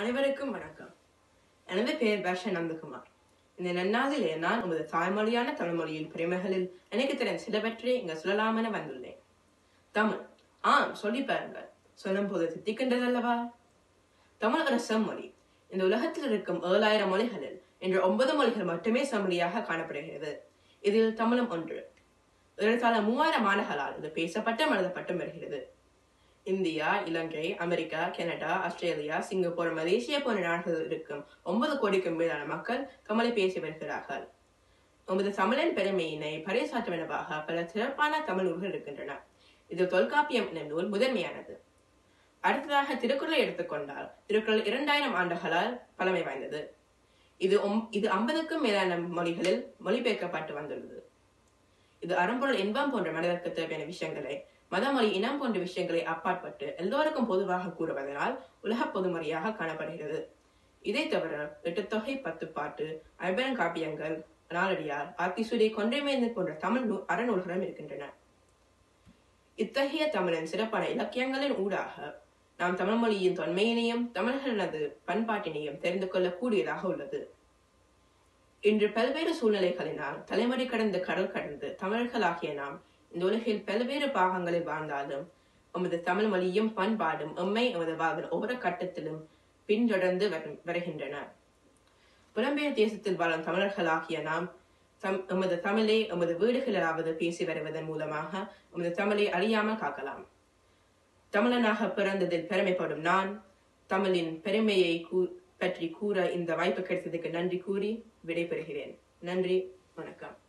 அனைவருக்கும் வணக்கம் எனது பெயர் பர்ஷ நந்தகுமார் இந்த நன்னாளிலே நான் உமது தாய்மொழியான தமிழ்மொழியில் பிரிமைகளில் எனக்கு தெரிந்த சிலவற்றை இங்கு சொல்லலாம் என வந்துள்ளேன் தமிழ் ஆம் சொல்லி பாருங்கள் சொல்லும் போது தித்திக்கின்றதல்லவா தமிழ் ஒரு செம்மொழி இந்த உலகத்தில் இருக்கும் ஏழாயிரம் மொழிகளில் இன்று ஒன்பது மொழிகள் மட்டுமே செம்மொழியாக காணப்படுகிறது இதில் தமிழும் ஒன்று ஏறத்தாழ மூவாயிரம் ஆண்டுகளால் இது பேசப்பட்டும் எழுதப்பட்டும் வருகிறது India Ilangai America Canada Australia Singapore Malaysia போன்ற நாடுகளில் இருக்கும் ஒன்பது கோடிக்கும் மேலான மக்கள் தமிழை பேசி வருகிறார்கள் நமது தமிழின் பெருமையினை பறைசாற்றுவனவாக பல சிறப்பான தமிழ் நூல்கள் இருக்கின்றன இது தொல்காப்பியம் என்ற நூல் முதன்மையானது அடுத்ததாக திருக்குறளை எடுத்துக்கொண்டால் திருக்குறள் இரண்டாயிரம் ஆண்டுகளால் பழமை வாய்ந்தது இது ஒம்- இது ஐம்பதுக்கும் மேலான மொழிகளில் மொழிபெயர்க்கப்பட்டு வந்துள்ளது இது அறம்பொருள் இன்பம் போன்ற மனிதருக்கு தேவையான விஷயங்களை மதமொழி இனம் போன்ற விஷயங்களை அப்பாற்பட்டு எல்லோருக்கும் பொதுவாக கூறுவதனால் உலக பொதுமொழியாக காணப்படுகிறது இதை தவிர எட்டுத்தொகை பத்து பாட்டு ஐம்பெருங்காப்பியங்கள் நாளடியார் ஆத்திசூடி கொன்றைமேந்தன் போன்ற தமிழ் நூ- அறநூல்களும் இருக்கின்றன இத்தகைய தமிழின் சிறப்பான இலக்கியங்களின் ஊடாக நாம் தமிழ் மொழியின் தொன்மையினையும் தமிழர்களது பண்பாட்டினையும் தெரிந்து கொள்ளக்கூடியதாக உள்ளது இன்று பல்வேறு சூழ்நிலைகளினால் தலைமுறை கடந்து கடல் கடந்து தமிழர்களாகிய நாம் இந்த உலகில் பல்வேறு பாகங்களில் வாழ்ந்தாலும் எமது தமிழ் மொழியும் பண்பாடும் எம்மை எமது வாழ்வின் ஒவ்வொரு கட்டத்திலும் பின்தொடர்ந்து வரு- வருகின்றன புலம்பெயர் தேசத்தில் வாழும் தமிழர்களாகிய நாம் தம் எமது தமிழை எமது வீடுகளிலாவது பேசி வருவதன் மூலமாக எமது தமிழை அழியாமல் காக்கலாம் தமிழனாக பிறந்ததில் பெருமைப்படும் நான் தமிழின் பெருமையை கூ- பற்றி கூற இந்த வாய்ப்பு கிடைத்ததுக்கு நன்றி கூறி விடைபெறுகிறேன் நன்றி வணக்கம்